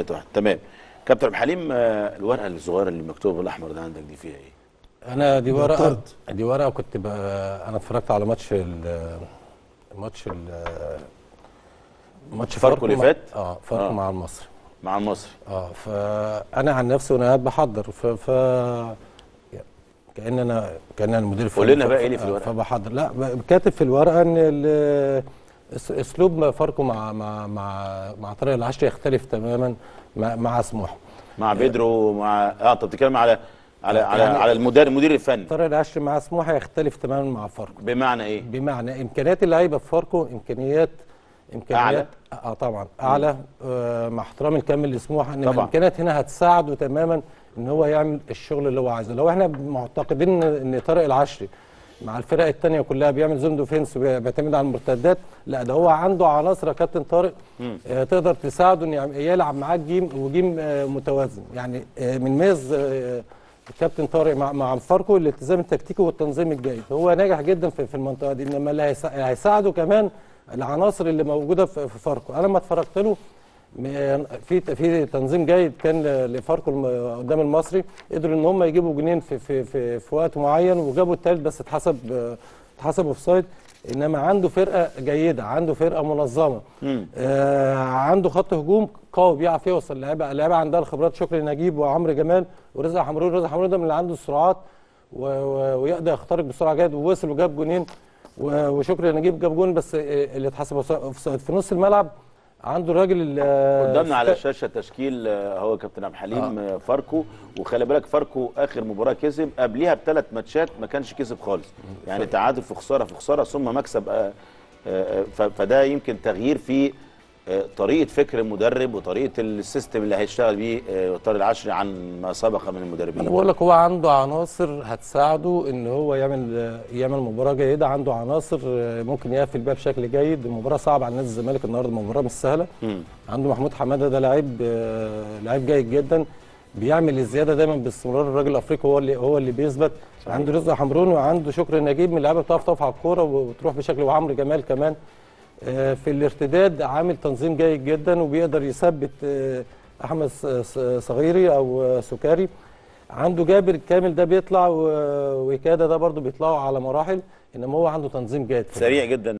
واحد تمام كابتن عبد الحليم آه، الورقه الصغيره اللي مكتوبه بالاحمر ده عندك دي فيها ايه؟ انا دي ورقه طرد. دي ورقه كنت ب... انا اتفرجت على ماتش ال... ماتش ال... ماتش فاركو اللي مع- فات؟ اه فاركو آه. مع المصري مع المصري اه فانا عن نفسي وانا قاعد بحضر ف, ف... كان انا كان انا المدير قول الفني لنا ف- بقى إيه اللي في آه، الورقة؟ فبحضر لا ب- كاتب في الورقه ان ال... أس- اسلوب فاركو مع مع مع مع طارق العشري يختلف تماما مع, مع سموحه مع بيدرو مع اه انت بتتكلم على على على, يعني- على المدير المدير الفني طارق العشري مع سموحه يختلف تماما مع فاركو بمعنى ايه؟ بمعنى امكانيات اللعيبه في فاركو امكانيات امكانيات أعلى؟ اه طبعا اعلى آه مع احترامي الكامل لسموحه ان طبعا. الامكانيات هنا هتساعده تماما ان هو يعمل الشغل اللي هو عايزه لو احنا معتقدين ان طارق العشري مع الفرق الثانيه كلها بيعمل زون ديفينس وبيعتمد على المرتدات لا ده هو عنده عناصر يا كابتن طارق آه تقدر تساعده ان يعم- يلعب معاك جيم وجيم آه متوازن يعني آه من ميز آه الكابتن طارق مع مع فاركو الالتزام التكتيكي والتنظيم الجيد هو ناجح جدا في, في المنطقه دي انما اللي هيسا- هيساعده كمان العناصر اللي موجوده في في فاركو انا لما اتفرجت له م- في في تنظيم جيد كان ل- لفاركو الم- قدام المصري قدروا ان هم يجيبوا جنين في في في, في وقت معين وجابوا الثالث بس اتحسب آه، اتحسب اوف سايد انما عنده فرقه جيده عنده فرقه منظمه مم. آه عنده خط هجوم قوي بيعرف يوصل اللعيبه اللعيبه عندها الخبرات شكري نجيب وعمرو جمال ورزق حمرون رزق حمرون ده من اللي عنده السرعات و- و- ويقدر يخترق بسرعه جيد ووصل وجاب جونين و- وشكري نجيب جاب جون بس آه، اللي اتحسب اوف سايد في نص الملعب عنده الراجل ال- قدامنا على الستا- الشاشه تشكيل آه، هو كابتن عبد الحليم آه. فاركو وخلي بالك فاركو اخر مباراه كسب قبليها بثلاث ماتشات ما كانش كسب خالص يعني تعادل في خساره في خساره ثم مكسب آه، آه، ف- فده يمكن تغيير في آه، طريقه فكر المدرب وطريقه السيستم اللي هيشتغل بيه آه، طارق العشري عن ما سبق من المدربين انا بقول لك هو عنده عناصر هتساعده ان هو يعمل يعمل مباراه جيده عنده عناصر ممكن يقفل بيها بشكل جيد المباراه صعبه على نادي الزمالك النهارده مباراه مش سهله مم. عنده محمود حماده ده لعيب آه، لعيب جيد جدا بيعمل الزياده دايما باستمرار الراجل الافريقي هو اللي هو اللي بيثبت عنده رزق حمرون وعنده شكري نجيب من اللعيبه بتعرف تقف على الكوره وتروح بشكل وعمرو جمال كمان آه، في الارتداد عامل تنظيم جيد جدا وبيقدر يثبت آه، احمد ص- ص- صغيري او آه، سكاري عنده جابر الكامل ده بيطلع و- وكاده ده برضو بيطلعوا على مراحل انما هو عنده تنظيم جيد في سريع جدا